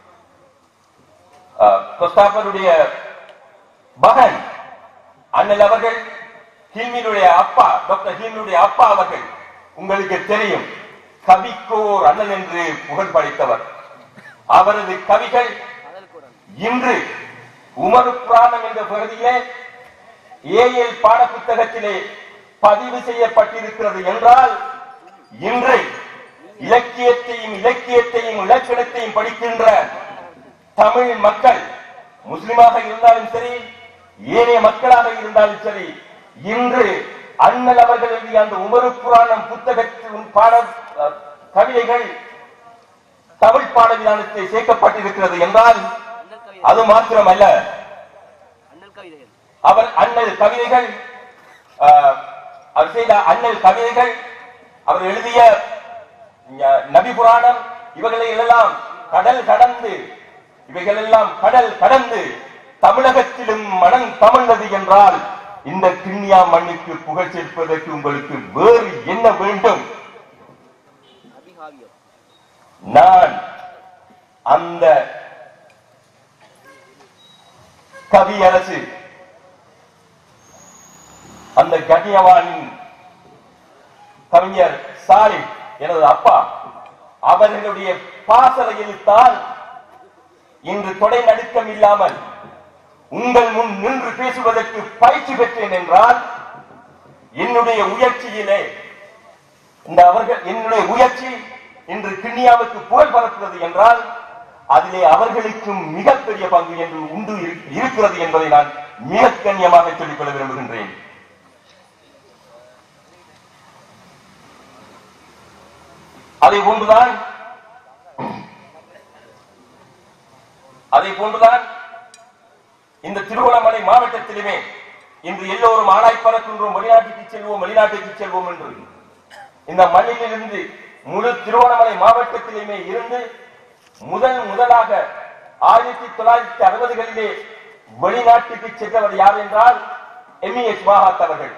கொஸ்தாப்பருடைய மகன் அண்ணல் அவர்கள் ஹில்மினுடைய அப்பா டாக்டர் ஹில்மினுடைய அப்பா அவர்கள் உங்களுக்கு தெரியும் கவிக்கோர் அண்ணன் என்று புகழ் படைத்தவர் அவரது கவிகள் இன்று உமரு புராணம் என்ற பகுதியிலே ஏஎல் பாட புத்தகத்திலே பதிவு செய்யப்பட்டிருக்கிறது என்றால் இன்று இலக்கியத்தையும் இலக்கியத்தையும் இலக்கணத்தையும் படிக்கின்ற தமிழ் மக்கள் முஸ்லிமாக இருந்தாலும் சரி ஏனைய மக்களாக இருந்தாலும் சரி இன்று அண்ணல் அவர்கள் எழுதிய அந்த உமரு புராணம் புத்தகத்தின் பாட அஹ், கவிதைகள் தமிழ் பாடவிதானத்தை சேர்க்கப்பட்டிருக்கிறது என்றால் அது மாத்திரமல்ல அண்ணல் கவிதைகள் அவர் அண்ணல் கவிதைகள் ஆஹ், அவர் செய்த அண்ணல் கவிதைகள் அவர் எழுதிய ஞ- நபி புராணம் இவைகளை எல்லாம் கடல் கடந்து இவைகள் எல்லாம் கடல் கடந்து தமிழகத்திலும் மனம் தமிழ்ந்தது என்றால் இந்த கிண்ணியா மண்ணுக்கு புகழ் சேர்ப்பதற்கு உங்களுக்கு வேறு என்ன வேண்டும் அபிகாவியம் நான் அந்த கவியரசு அந்த கண்ணியவானின் கவிஞர் சாலிம் எனது அப்பா அவர்களுடைய பாசறையில் தான் இன்று தொடை நடுக்கம் இல்லாமல் உங்கள் முன் நின்று பேசுவதற்கு பயிற்சி பெற்றேன் என்றால் என்னுடைய உயர்ச்சியிலே இந்த அவர்கள் என்னுடைய முயற்சி இன்று கிண்ணியாவுக்கு புகழ் பரப்புகிறது என்றால் அதிலே அவர்களுக்கும் மிகப்பெரிய பங்கு என்று உண்டு இரு- இருக்கிறது என்பதை நான் மிக கண்ணியமாக சொல்லிக்கொள்ள விரும்புகின்றேன் அதை போன்றுதான் அதை போன்றுதான் இந்த திருவண்ணாமலை மாவட்டத்திலுமே இன்று எல்லோரும் ஆளாய் பறக்கின்றோம் வெளிநாட்டுக்கு செல்வோம் வெளிநாட்டுக்கு செல்வோம் என்று இந்த மண்ணிலிருந்து முழு திருவண்ணாமலை மாவட்டத்திலுமே இருந்து முதல் முதலாக ஆயிரத்தி தொள்ளாயிரத்தி அறுபதுகளிலே வெளிநாட்டுக்கு சென்றவர் யார் என்றால் எம்இஎஸ் மகாத் அவர்கள்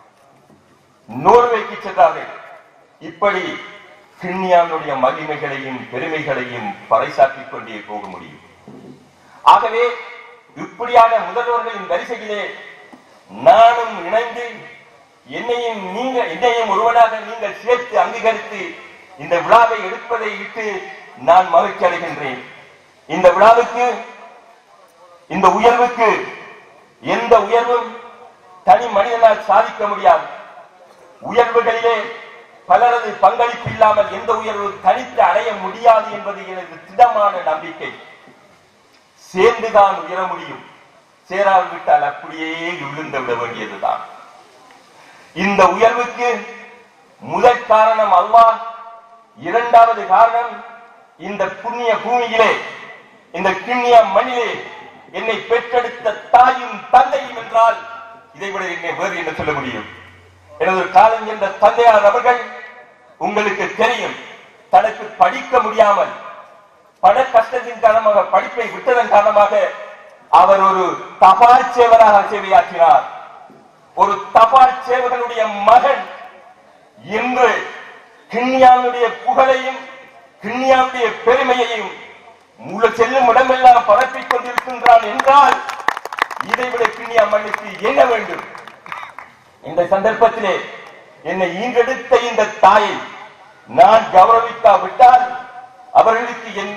நோர்வேக்கு சென்றார்கள் இப்படி கிண்ணியானுடைய மகிமைகளையும் பெருமைகளையும் பறைசாற்றிக் கொண்டே போக முடியும் ஆகவே இப்படியான முதல்வர்களின் வரிசையிலே நானும் இணைந்து என்னையும் நீங்க என்னையும் ஒருவனாக நீங்கள் சேர்த்து அங்கீகரித்து இந்த விழாவை எடுப்பதை இட்டு நான் மகிழ்ச்சி அடைகின்றேன் இந்த விழாவுக்கு இந்த உயர்வுக்கு எந்த உயர்வும் தனி மனிதனால் சாதிக்க முடியாது உயர்வுகளிலே பலரது பங்களிப்பு இல்லாமல் எந்த உயர்வு தனித்து அடைய முடியாது என்பது எனது திடமான நம்பிக்கை சேர்ந்துதான் உயர முடியும் சேராமல் விட்டால் அப்படியே விழுந்து விட வேண்டியதுதான் இந்த உயர்வுக்கு முதல் காரணம் அல்லாஹ் இரண்டாவது காரணம் இந்த புண்ணிய பூமியிலே இந்த கிண்ணிய மண்ணிலே என்னை பெற்றெடுத்த தாயும் தந்தையும் என்றால் இதைவிட என்னை வேறு என்ன சொல்ல முடியும் எனது காலம் என்ற தந்தையார் அவர்கள் உங்களுக்கு தெரியும் தனக்கு படிக்க முடியாமல் பண கஷ்டத்தின் காரணமாக படிப்பை விட்டதன் காரணமாக அவர் ஒரு தபால் சேவராக சேவையாற்றினார் ஒரு தபால் சேவகனுடைய மகன் இன்று கிண்ணியாவுடைய புகழையும் கிண்ணியாவுடைய பெருமையையும் முழு செல்லும் இடமெல்லாம் பரப்பிக் கொண்டிருக்கின்றான் என்றால் இதைவிட கிண்ணியா மண்ணுக்கு என்ன வேண்டும் இந்த சந்தர்ப்பத்திலே என்னை ஈன்றெடுத்த இந்த தாயை நான் கௌரவிக்காவிட்டால் அவர்களுக்கு என்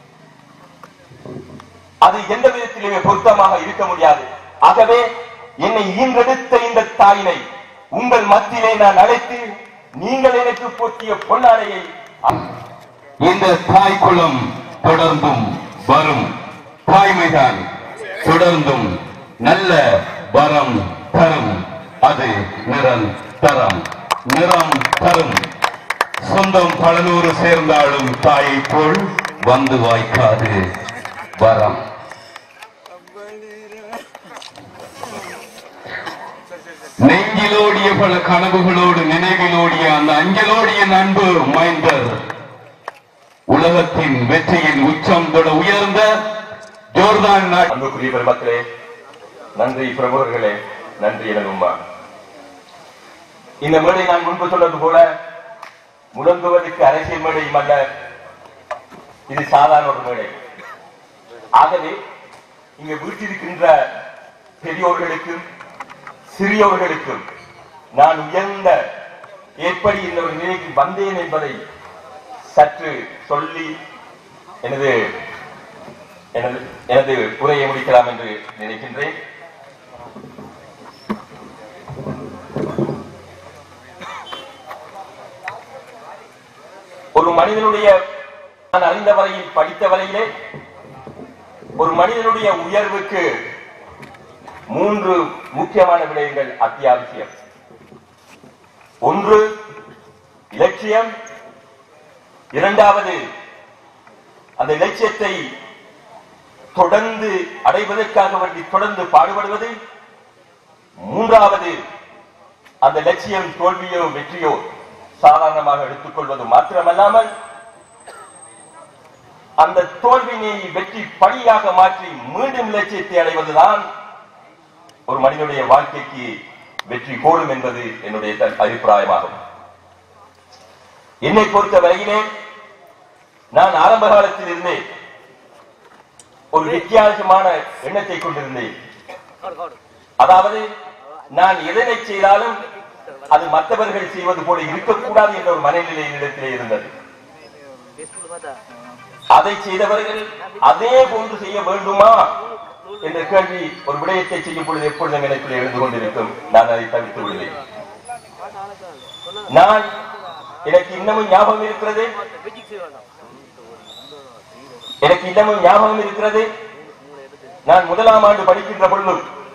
அது எந்த விதத்திலுமே பொருத்தமாக இருக்க முடியாது ஆகவே என்னை ஈன்றெடுத்த இந்த தாயினை உங்கள் மத்தியிலே நான் அழைத்து நீங்கள் எனக்கு போற்றிய பொன்னாடையை இந்த தாய் குலம் தொடர்ந்தும் வரும் தாய்மைதான் தொடர்ந்தும் நல்ல வரம் தரும் அது நிரந்தரம் நிறம் தரும் சொந்தம் பலநூறு சேர்ந்தாலும் தாயை போல் வந்து வாய்க்காது வரம் நெஞ்சிலோடிய பல கனவுகளோடு நினைவிலோடிய அந்த அஞ்சலோடிய நண்பு மைந்தர் உலகத்தின் வெற்றியின் உச்சம் தொட உயர்ந்த ஜோர்தான் நாட்டு அன்புக்குரிய பெருமக்களே நன்றி பிரமுகர்களே நன்றி எனது உமா இந்த மேடை நான் முன்பு சொன்னது போல முழங்குவதற்கு அரசியல் மேடையும் அல்ல இது சாதாரண ஒரு மேடை ஆகவே இங்க வீட்டிருக்கின்ற பெரியோர்களுக்கும் சிறியோர்களுக்கும் நான் உயர்ந்த எப்படி இந்த ஒரு நிலைக்கு வந்தேன் என்பதை சற்று சொல்லி எனது எனது எனது உரையை முடிக்கலாம் என்று நினைக்கின்றேன் மனிதனுடைய நான் அறிந்த வரையில் படித்த வரையிலே ஒரு மனிதனுடைய உயர்வுக்கு மூன்று முக்கியமான விடயங்கள் அத்தியாவசியம் ஒன்று இலட்சியம் இரண்டாவது அந்த இலட்சியத்தை தொடர்ந்து அடைவதற்காக வேண்டி தொடர்ந்து பாடுபடுவது மூன்றாவது அந்த லட்சியம் தோல்வியோ வெற்றியோ சாதாரணமாக எடுத்துக்கொள்வது மாத்திரமல்லாமல் அந்த தோல்வியினை வெற்றி படியாக மாற்றி மீண்டும் லட்சியத்தை அடைவதுதான் ஒரு மனிதனுடைய வாழ்க்கைக்கு வெற்றி கோடும் என்பது என்னுடைய த- அபிப்பிராயமாகும் என்னை பொறுத்த வரையிலே நான் ஆரம்ப காலத்தில் இருந்தே ஒரு வித்தியாசமான எண்ணத்தை கொண்டிருந்தேன் காடு காடு அதாவது நான் எதனை செய்தாலும் அது மற்றவர்கள் செய்வது போல இருக்கக்கூடாது என்ற ஒரு மனநிலை என்னிடத்திலே இருந்தது ஃபேஸ்புக்கில் பார்த்தா அதை செய்தவர்கள் அதே போன்று செய்ய வேண்டுமா என்ற கேள்வி ஒரு விடயத்தை செய்யும் பொழுது எப்பொழுதும் எனக்குள்ளே எழுந்து கொண்டிருக்கும் நான் அதை தவிர்த்து விடுவேன் நான் எனக்கு இன்னமும் ஞாபகம் இருக்கிறது வெஜிக் செய்ய வேண்டாம் எனக்கு இன்னமும் ஞாபகம் இருக்கிறது நான் முதலாம் ஆண்டு படிக்கின்ற பொழுது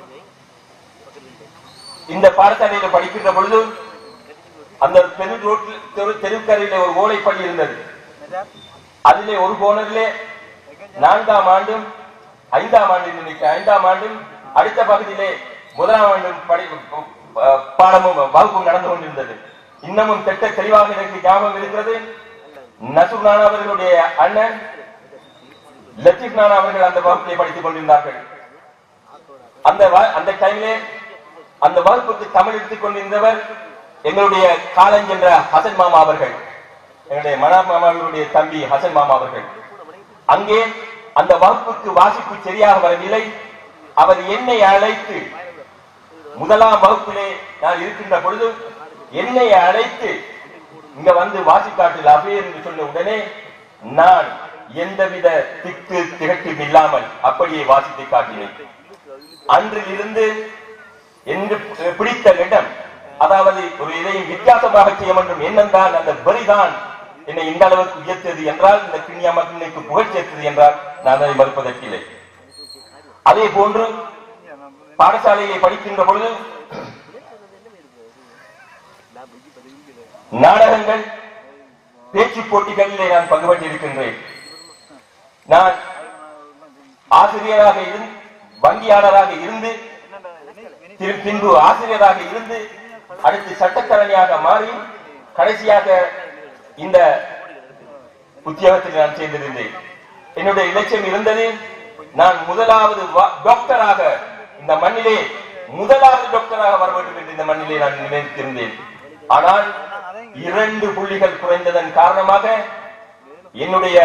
இந்த பாடசாலையில படிக்கின்ற பொழுது அந்த தெரு ரோட்டில் தெரு தெருக்கரையில ஒரு ஓலைப்பள்ளி இருந்தது அதிலே ஒரு கோணரிலே நான்காம் ஆண்டும் ஐந்தாம் ஆண்டு நினைக்கிறேன் ஐந்தாம் ஆண்டும் அடுத்த பகுதியிலே முதலாம் ஆண்டும் படி அஹ், பாடமும் வகுப்பும் நடந்து கொண்டிருந்தது இன்னமும் திட்ட தெளிவாக எனக்கு ஞாபகம் இருக்கிறது நசூர் நானா அவர்களுடைய அண்ணன் லத்தீப் நானா அவர்கள் அந்த வகுப்பிலே படித்துக் கொண்டிருந்தார்கள் அந்த வ- அந்த டைமிலே அந்த வகுப்புக்கு தமிழ் எடுத்துக் கொண்டிருந்தவர் எங்களுடைய காலஞ்சென்ற ஹசன் மாமா அவர்கள் எங்களுடைய மனா மாமா அவர்களுடைய தம்பி ஹசன் மாமா அவர்கள் அங்கே அந்த வகுப்புக்கு வாசிப்பு சரியாக வரவில்லை அவர் என்னை அழைத்து முதலாம் வகுப்பிலே நான் இருக்கின்ற பொழுது என்னை அழைத்து இங்க வந்து வாசிக்காட்டு லாபே என்று சொன்ன உடனே நான் எந்தவித திக்கு திகட்டும் இல்லாமல் அப்படியே வாசித்து காட்டினேன் அன்றில் இருந்து என்று பிடித்த இடம் அதாவது ஒரு இதையும் வித்தியாசமாக செய்ய வேண்டும் எண்ணம் தான் அந்த வரிதான் என்னை இந்த அளவுக்கு உயர்த்தது என்றால் இந்த கிண்ணியா மக்களுக்கு புகழ் சேர்த்தது என்றால் நான் அதை மறுப்பதற்கில்லை அதே போன்று பாடசாலையிலே படிக்கின்ற பொழுது நாடகங்கள் பேச்சு போட்டிகளிலே நான் பங்கு பெற்றிருக்கின்றேன் நான் ஆசிரியராக இருந்து வங்கியாளராக இருந்து திரு- பின்பு ஆசிரியராக இருந்து அடுத்து சட்டத்தரணியாக மாறி கடைசியாக இந்த உத்தியோகத்தில் நான் சேர்ந்திருந்தேன் என்னுடைய இலட்சியம் இருந்தது நான் முதலாவது வா- டாக்டராக இந்த மண்ணிலே முதலாவது டாக்டராக வர வேண்டும் என்று இந்த மண்ணிலே நான் நினைத்திருந்தேன் ஆனால் இரண்டு புள்ளிகள் குறைந்ததன் காரணமாக என்னுடைய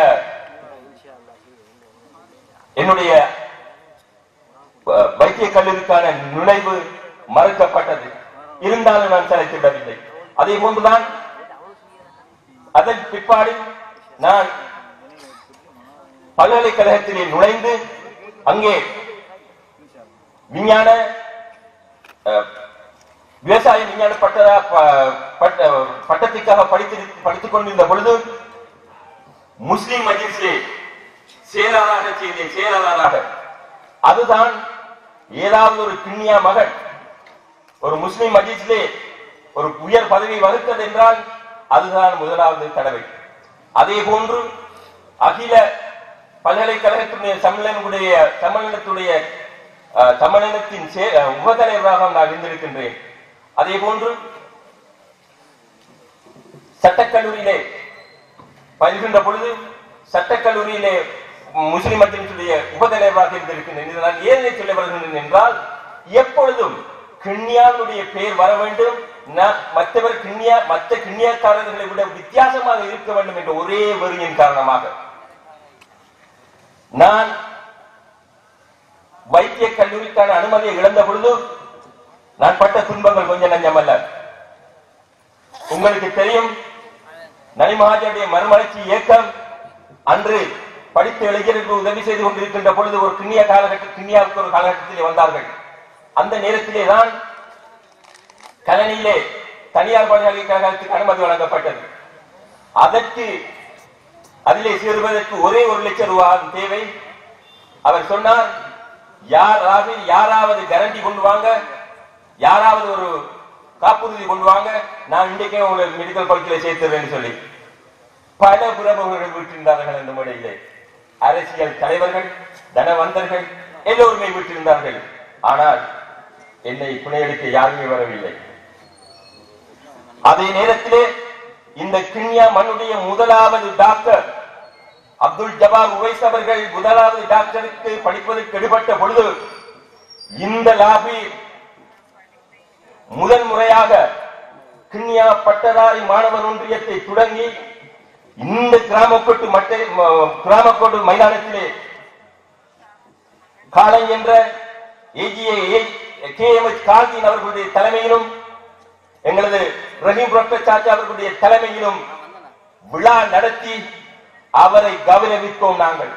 என்னுடைய அஹ், வைத்திய கல்லூரிக்கான நுழைவு மறுக்கப்பட்டது இருந்தாலும் நான் செலுத்திவிடவில்லை அதே போன்றுதான் அதன் பிற்பாடு நான் பல்கலைக்கழகத்திலே நுழைந்து அங்கே விஞ்ஞான அஹ், விவசாய விஞ்ஞான பட்ட ப- பட்ட- பட்டத்திற்காக படித்து படித்துக் கொண்டிருந்த பொழுது முஸ்லிம் மஜிஸ்லே செயலாளராக செய்தேன் செயலாளராக அதுதான் ஏதாவது ஒரு கிண்ணியா மகன் ஒரு முஸ்லிம் மஜிஸ்லே ஒரு உயர் பதவி வகுத்தது என்றால் அதுதான் முதலாவது தடவை அதே போன்று அகில பல்கலைக்கழகத்தினுடைய சம்மேளனுடைய சம்மேளனத்துடைய அஹ், சம்மேளனத்தின் சே- அஹ், உபதலைவராக நான் இருந்திருக்கின்றேன் அதே போன்று சட்டக்கல்லூரியிலே பயில்கின்ற பொழுது சட்டக்கல்லூரியிலே முஸ்லிம் மத்திய உபதலைவராக இருந்திருக்கின்றேன் இதை நான் ஏன் சொல்ல வருகின்றேன் என்றால் எப்பொழுதும் கிண்ணியாவுடைய பெயர் வர வேண்டும் நான் மற்றவர் கிண்ணியா மற்ற கிண்ணியாக்காரர்களை விட வித்தியாசமாக இருக்க வேண்டும் என்ற ஒரே வெறியின் காரணமாக நான் வைத்திய கல்லூரிக்கான அனுமதியை இழந்த பொழுது நான் பட்ட துன்பங்கள் கொஞ்சம் நஞ்சமல்ல உங்களுக்கு தெரியும் நலிமகாஜனுடைய மறுமலர்ச்சி இயக்கம் அன்று படித்த இளைஞர்களுக்கு உதவி செய்து கொண்டிருக்கின்ற பொழுது ஒரு கிண்ணிய காலகட்ட கிண்ணியாவுக்கு ஒரு காலகட்டத்திலே வந்தார்கள் அந்த நேரத்திலே தான் கலனியிலே தனியார் பல்கலைக்கழகத்துக்கு அனுமதி வழங்கப்பட்டது அதற்கு அதிலே சேருவதற்கு ஒரே ஒரு லட்சம் ரூபாய் தேவை அவர் சொன்னார் யாராவது யாராவது கேரண்டி கொண்டு வாங்க யாராவது ஒரு காப்புறுதி கொண்டு வாங்க நான் இன்றைக்கே உங்களை மெடிக்கல் காலேஜில் சேர்த்துறேன்னு சொல்லி பல பிரமுகர்கள் விட்டிருந்தார்கள் அந்த முறையிலே அரசியல் தலைவர்கள் தனவந்தர்கள் எல்லோருமே விட்டிருந்தார்கள் ஆனால் என்னை பிணையெடுக்க யாருமே வரவில்லை அதே நேரத்திலே இந்த கிண்ணியா மண்ணுடைய முதலாவது டாக்டர் அப்துல் ஜபார் உவைஸ் அவர்கள் முதலாவது டாக்டருக்கு படிப்பதற்கு எடுபட்ட பொழுது இந்த லாபி முதல் முறையாக கிண்ணியா பட்டதாரி மாணவர் ஒன்றியத்தை தொடங்கி இந்த கிராமக்கோட்டு மட்ட ம- கிராமக்கோட்டு மைதானத்திலே காலை என்ற ஏஜிஏ கே எம் எச் கார்கின் அவர்களுடைய தலைமையிலும் எங்களது ரஹீம் டாக்டர் சாச்சா அவர்களுடைய தலைமையிலும் விழா நடத்தி அவரை கௌரவித்தோம் நாங்கள்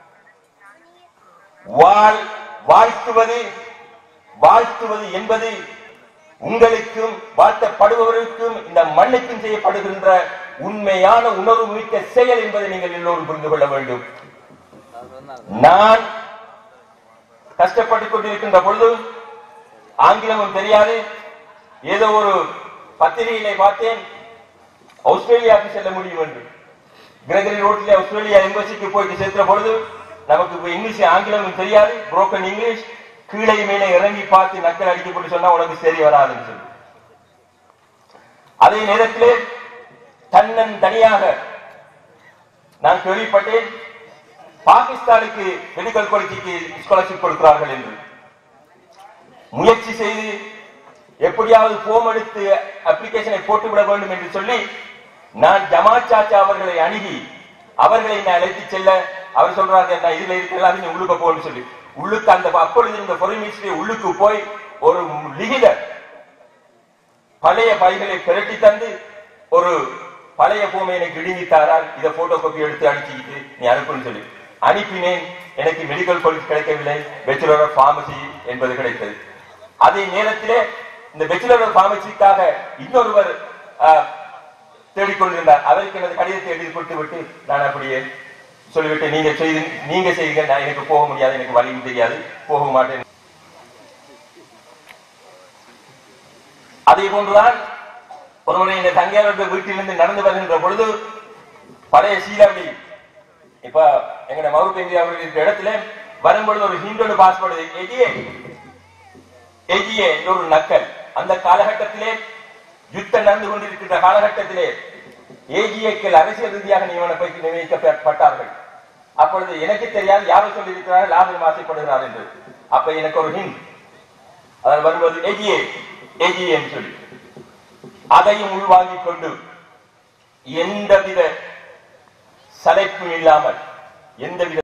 வாழ் வாழ்த்துவது வாழ்த்துவது என்பது உங்களுக்கும் வாழ்த்தப்படுபவர்களுக்கும் இந்த மண்ணுக்கும் செய்யப்படுகின்ற உண்மையான உணர்வு மிக்க செயல் என்பதை நீங்கள் எல்லோரும் புரிந்து கொள்ள வேண்டும் நான் கஷ்டப்பட்டுக் கொண்டிருக்கின்ற பொழுது ஆங்கிலமும் தெரியாது ஏதோ ஒரு பத்திரிகையிலே பார்த்தேன் ஆஸ்திரேலியாவுக்கு செல்ல முடியும் என்று கிரகரி ரோட்ல ஆஸ்திரேலியா எம்பசிக்கு போயிட்டு சேர்க்கிற பொழுது நமக்கு இப்ப இங்கிலீஷ் ஆங்கிலமும் தெரியாது புரோக்கன் இங்கிலீஷ் கீழே மேலே இறங்கி பார்த்து நக்கல் அடிக்கப்பட்டு சொன்னா உனக்கு சரி வராதுன்னு சொல்லி அதே நேரத்திலே தன்னன் தனியாக நான் கேள்விப்பட்டேன் பாகிஸ்தானுக்கு மெடிக்கல் காலேஜுக்கு ஸ்காலர்ஷிப் கொடுக்கிறார்கள் என்று முயற்சி செய்து எப்படியாவது போம் எடுத்து அப்ளிகேஷனை போட்டுவிட வேண்டும் என்று சொல்லி நான் ஜமாத் சாச்சா அவர்களை அணுகி அவர்களை நான் அழைத்து செல்ல அவர் சொல்றாங்க நான் இதுல இருக்கிற நீங்க உள்ளுக்க போன்னு சொல்லி உள்ளுக்கு அந்த அப்பொழுது இருந்த பொருள் மினிஸ்ட்ரி உள்ளுக்கு போய் ஒரு லிகித பழைய பைகளை பிரட்டி தந்து ஒரு பழைய பூமை எனக்கு இடுங்கி தாரால் இதை போட்டோ காப்பி எடுத்து அடிச்சுக்கிட்டு நீ அனுப்புன்னு சொல்லி அனுப்பினேன் எனக்கு மெடிக்கல் காலேஜ் கிடைக்கவில்லை பேச்சுலர் ஆஃப் பார்மசி என்பது கிடைத்தது அதே நேரத்திலே இந்த பேச்சுலர் ஆஃப் பார்மசிக்காக இன்னொருவர் ஆஹ், தேடிக்கொண்டிருந்தார் அவருக்கு எனது கடிதத்தை எழுதி கொடுத்து விட்டு நான் அப்படியே சொல்லிவிட்டு நீங்க செய்து நீங்க செய்யுங்க நான் எனக்கு போக முடியாது எனக்கு வழியும் தெரியாது போக மாட்டேன் அதே போன்றுதான் ஒருமுறை இந்த தங்கையாளர்கள் வீட்டிலிருந்து நடந்து வருகின்ற பொழுது பழைய சீலாவளி இப்ப எங்க மவுத் இந்தியா இருக்கிற இடத்துல வரும்பொழுது ஒரு ஹிண்டோடு பாஸ்போர்ட் எஜிஏ எஜிஏ என்ற ஒரு நக்கல் அந்த காலகட்டத்திலே யுத்தம் நடந்து கொண்டிருக்கின்ற காலகட்டத்திலே ஏஜிஏக்கள் அரசியல் ரீதியாக நியமனப்பட்டு நியமிக்கப்பட்டார்கள் அப்பொழுது எனக்கு தெரியாது யாரோ சொல்லி இருக்கிறார்கள் லாபம் ஆசைப்படுகிறார் என்று அப்ப எனக்கு ஒரு ஹிண்ட் அதில் வரும்போது ஏஜிஏ ஏஜிஏ சொல்லி அதையும் உள்வாங்கிக் கொண்டு எந்தவித சளைப்பும் இல்லாமல் எந்தவித